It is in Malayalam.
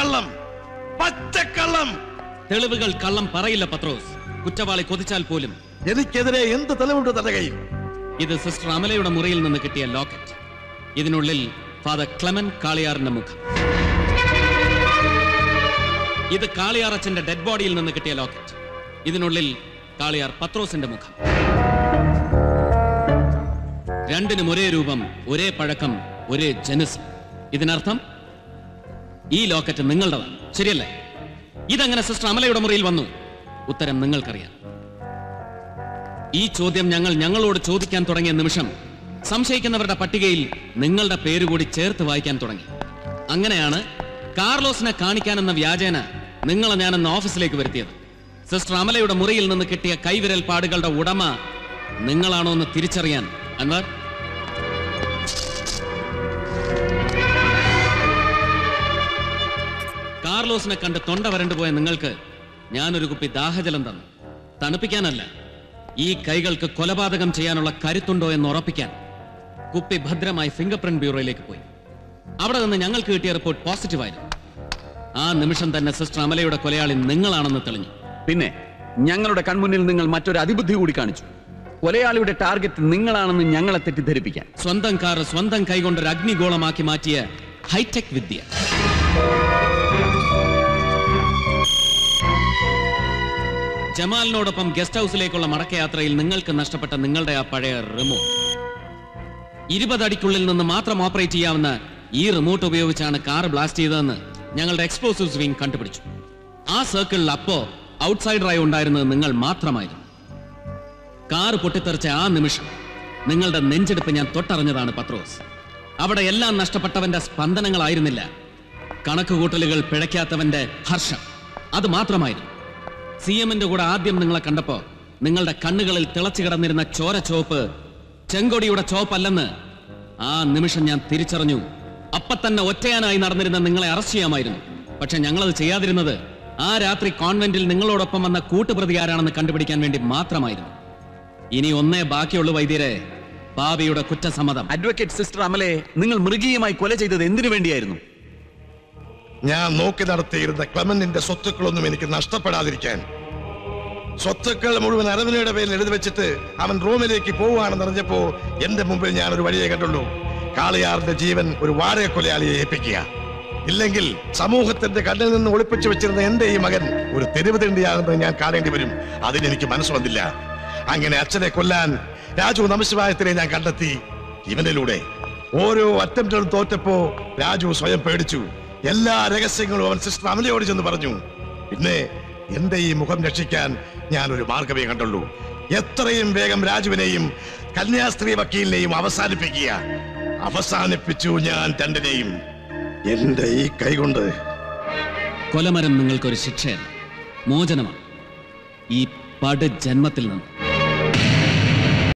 പച്ചക്കള്ളം പച്ചക്കള്ളം തെളിവുകൾ കള്ളം പറയില്ല പത്രോസ് കുറ്റവാളി കൊതിച്ചാൽ പോലും എനിക്കെതിരെ എന്ത് തെളിവുണ്ട് തന്റെ കയ്യിൽ ഇത് സിസ്റ്റർ അമലയുടെ മുറിയിൽ നിന്ന് കിട്ടിയ ലോക്കറ്റ് ഇതിനുള്ളിൽ ഫാദർ ക്ലെമൻ കാളിയാറിന്റെ മുഖം ഇത് കാളിയാർ അച്ഛന്റെ ഡെഡ് ബോഡിയിൽ നിന്ന് കിട്ടിയ ലോക്കറ്റ് ഇതിനുള്ളിൽ കാളിയാർ പത്രോസിന്റെ മുഖം രണ്ടിനും ഒരേ രൂപം ഒരേ പഴക്കം ഒരേ ജനസ് ഇതിനർത്ഥം ഈ ലോക്കറ്റ് നിങ്ങളുടേതാണ് ശരിയല്ലേ ഇതെങ്ങനെ സിസ്റ്റർ അമലയുടെ മുറിയിൽ വന്നു ഉത്തരം നിങ്ങൾക്കറിയാം ഈ ചോദ്യം ഞങ്ങൾ ഞങ്ങളോട് ചോദിക്കാൻ തുടങ്ങിയ നിമിഷം സംശയിക്കുന്നവരുടെ പട്ടികയിൽ നിങ്ങളുടെ പേര് കൂടി ചേർത്ത് വായിക്കാൻ തുടങ്ങി അങ്ങനെയാണ് കാർലോസിനെ കാണിക്കാനെന്ന വ്യാജേന നിങ്ങളെ ഞാനെന്ന് ഓഫീസിലേക്ക് വരുത്തിയത് സിസ്റ്റർ അമലയുടെ മുറിയിൽ നിന്ന് കിട്ടിയ കൈവിരൽ പാടുകളുടെ ഉടമ നിങ്ങളാണോ എന്ന് തിരിച്ചറിയാൻ അൻവർ കാർലോസിനെ കണ്ട് തൊണ്ട വരണ്ടു പോയ നിങ്ങൾക്ക് ഞാനൊരു കുപ്പി ദാഹജലം തന്നു തണുപ്പിക്കാനല്ല ഈ കൈകൾക്ക് കൊലപാതകം ചെയ്യാനുള്ള കരുത്തുണ്ടോ എന്ന് ഉറപ്പിക്കാൻ കുപ്പി ഭദ്രമായി ഫിംഗർ പ്രിന്റ് ബ്യൂറോയിലേക്ക് പോയി അവിടെ നിന്ന് ഞങ്ങൾക്ക് കിട്ടിയ റിപ്പോർട്ട് പോസിറ്റീവായിരുന്നു ആ നിമിഷം തന്നെ സിസ്റ്റർ അമലയുടെ കൊലയാളി നിങ്ങളാണെന്ന് തെളിഞ്ഞു പിന്നെ ഞങ്ങളുടെ കൺമുന്നിൽ നിങ്ങൾ മറ്റൊരു അതിബുദ്ധി കൂടി കാണിച്ചു കൊലയാളിയുടെ ടാർഗറ്റ് നിങ്ങളാണെന്ന് ഞങ്ങളെ തെറ്റിദ്ധരിപ്പിക്കാൻ സ്വന്തം കാർ സ്വന്തം കൈകൊണ്ട് ഒരു അഗ്നിഗോളമാക്കി മാറ്റിയ ഹൈടെക് വിദ്യ ജമാലിനോടൊപ്പം ഗസ്റ്റ് ഹൗസിലേക്കുള്ള മടക്കയാത്രയിൽ നിങ്ങൾക്ക് നഷ്ടപ്പെട്ട നിങ്ങളുടെ ആ പഴയ റിമോട്ട് ഇരുപതടിക്കുള്ളിൽ നിന്ന് മാത്രം ഓപ്പറേറ്റ് ചെയ്യാവുന്ന ഈ റിമോട്ട് ഉപയോഗിച്ചാണ് കാർ ബ്ലാസ്റ്റ് ചെയ്തതെന്ന് ഞങ്ങളുടെ എക്സ്പ്ലോസീവ്സ് വിങ് കണ്ടുപിടിച്ചു ആ സർക്കിളിൽ അപ്പോ ഔട്ട്സൈഡറായി ഉണ്ടായിരുന്നത് നിങ്ങൾ മാത്രമായിരുന്നു കാർ പൊട്ടിത്തെറിച്ച ആ നിമിഷം നിങ്ങളുടെ നെഞ്ചെടുപ്പ് ഞാൻ തൊട്ടറിഞ്ഞതാണ് പത്രോസ് അവിടെ എല്ലാം നഷ്ടപ്പെട്ടവന്റെ സ്പന്ദനങ്ങളായിരുന്നില്ല കണക്കുകൂട്ടലുകൾ പിഴയ്ക്കാത്തവന്റെ ഹർഷം അത് മാത്രമായിരുന്നു സി എമ്മിന്റെ കൂടെ ആദ്യം നിങ്ങളെ കണ്ടപ്പോ നിങ്ങളുടെ കണ്ണുകളിൽ തിളച്ചു കിടന്നിരുന്ന ചോര ചോപ്പ് ചെങ്കൊടിയുടെ ചോപ്പല്ലെന്ന് ആ നിമിഷം ഞാൻ തിരിച്ചറിഞ്ഞു അപ്പൊ തന്നെ ഒറ്റയാനായി നടന്നിരുന്ന നിങ്ങളെ അറസ്റ്റ് ചെയ്യാമായിരുന്നു പക്ഷെ ഞങ്ങളത് ചെയ്യാതിരുന്നത് ആ രാത്രി കോൺവെന്റിൽ നിങ്ങളോടൊപ്പം വന്ന കൂട്ടുപ്രതി ആരാണെന്ന് കണ്ടുപിടിക്കാൻ വേണ്ടി മാത്രമായിരുന്നു ഇനി ഒന്നേ ബാക്കിയുള്ളൂ വൈദ്യരെ പാപിയുടെ കുറ്റസമ്മതം അഡ്വക്കേറ്റ് സിസ്റ്റർ അമലെ നിങ്ങൾ മൃഗീയമായി കൊല ചെയ്തത് എന്തിനു വേണ്ടിയായിരുന്നു ഞാൻ നോക്കി നടത്തിയിരുന്ന ക്ലമന്റിന്റെ സ്വത്തുക്കളൊന്നും എനിക്ക് നഷ്ടപ്പെടാതിരിക്കാൻ സ്വത്തുക്കൾ മുഴുവൻ അരവിനയുടെ പേരിൽ എഴുതി വെച്ചിട്ട് അവൻ റൂമിലേക്ക് പോവുകയാണെന്ന് അറിഞ്ഞപ്പോ എന്റെ മുമ്പിൽ ഞാൻ ഒരു വഴിയെ കണ്ടുള്ളൂ കാളിയാറിന്റെ ജീവൻ ഒരു വാടക കൊലയാളിയെ ഏൽപ്പിക്കുക ഇല്ലെങ്കിൽ സമൂഹത്തിന്റെ കണ്ണിൽ നിന്ന് ഒളിപ്പിച്ചു വെച്ചിരുന്ന എന്റെ ഈ മകൻ ഒരു തെരുവ് തിണ്ടിയാകുന്നത് ഞാൻ കാണേണ്ടി വരും അതിനെനിക്ക് മനസ്സ് വന്നില്ല അങ്ങനെ അച്ഛനെ കൊല്ലാൻ രാജു നമശിവായത്തിനെ ഞാൻ കണ്ടെത്തി ഇവനിലൂടെ ഓരോ അറ്റംപ്റ്റും തോറ്റപ്പോ രാജു സ്വയം പേടിച്ചു എല്ലാ രഹസ്യങ്ങളും അവൻ സിസ്റ്റർ അമലയോട് ചെന്ന് പറഞ്ഞു പിന്നെ എന്റെ ഈ മുഖം രക്ഷിക്കാൻ ഞാൻ ഒരു മാർഗമേ കണ്ടുള്ളൂ എത്രയും വേഗം രാജുവിനെയും കന്യാസ്ത്രീ വക്കീലിനെയും അവസാനിപ്പിക്കുക അവസാനിപ്പിച്ചു ഞാൻ രണ്ടിനെയും എന്റെ ഈ കൈകൊണ്ട് കൊലമരം നിങ്ങൾക്കൊരു ശിക്ഷയല്ല മോചനമാണ് ഈ പട് ജന്മത്തിൽ നിന്ന്